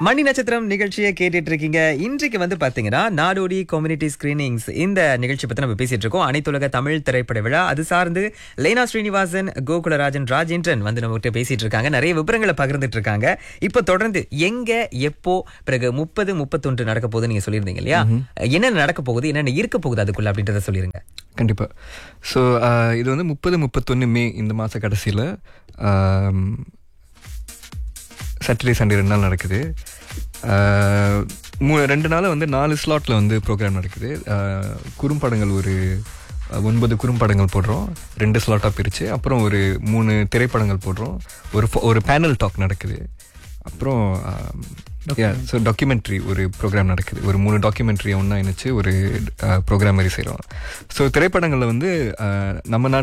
மணி நட்சத்திரம் நிகழ்ச்சியை கேட்டுட்டு இருக்கீங்க இன்றைக்கு வந்து பாத்தீங்கன்னா நாடோடி கம்யூனிட்டி ஸ்கிரீனிங்ஸ் இந்த நிகழ்ச்சி பத்தி நம்ம பேசிட்டு இருக்கோம் அனைத்துலக தமிழ் திரைப்பட விழா அது சார்ந்து லைனா ஸ்ரீனிவாசன் கோகுலராஜன் ராஜேந்திரன் வந்து நம்ம கிட்ட பேசிட்டு இருக்காங்க நிறைய விவரங்களை பகிர்ந்துட்டு இருக்காங்க இப்ப தொடர்ந்து எங்க எப்போ பிறகு முப்பது முப்பத்தொன்று நடக்க போகுது நீங்க சொல்லியிருந்தீங்க இல்லையா என்னென்ன நடக்க போகுது என்னென்ன இருக்க போகுது அதுக்குள்ள அப்படின்றத சொல்லிருங்க கண்டிப்பாக ஸோ இது வந்து முப்பது முப்பத்தொன்று மே இந்த மாத கடைசியில் சாட்டர்டே சண்டே ரெண்டு நாள் நடக்குது ஆஹ், மூ ரெண்டு நாள் வந்து நாலு ஸ்லாட்டில் வந்து ப்ரோக்ராம் நடக்குது ஆஹ், குறும்படங்கள் ஒரு அஹ், ஒன்பது குறும்படங்கள் போடுறோம் ரெண்டு ஸ்லாட்டாக பிரித்து அப்புறம் ஒரு மூணு திரைப்படங்கள் போடுறோம் ஒரு pho- ஒரு பேனல் டாக் நடக்குது அப்புறம் ஸோ டாக்குமெண்ட்ரி ஒரு ப்ரோக்ராம் நடக்குது ஒரு மூணு டாக்குமெண்ட்ரியை ஒன்றா இணைச்சு ஒரு ப்ரோக்ராம் மாதிரி செய்கிறோம் ஸோ திரைப்படங்களில் வந்து ஆஹ், நம்ம நாட்டு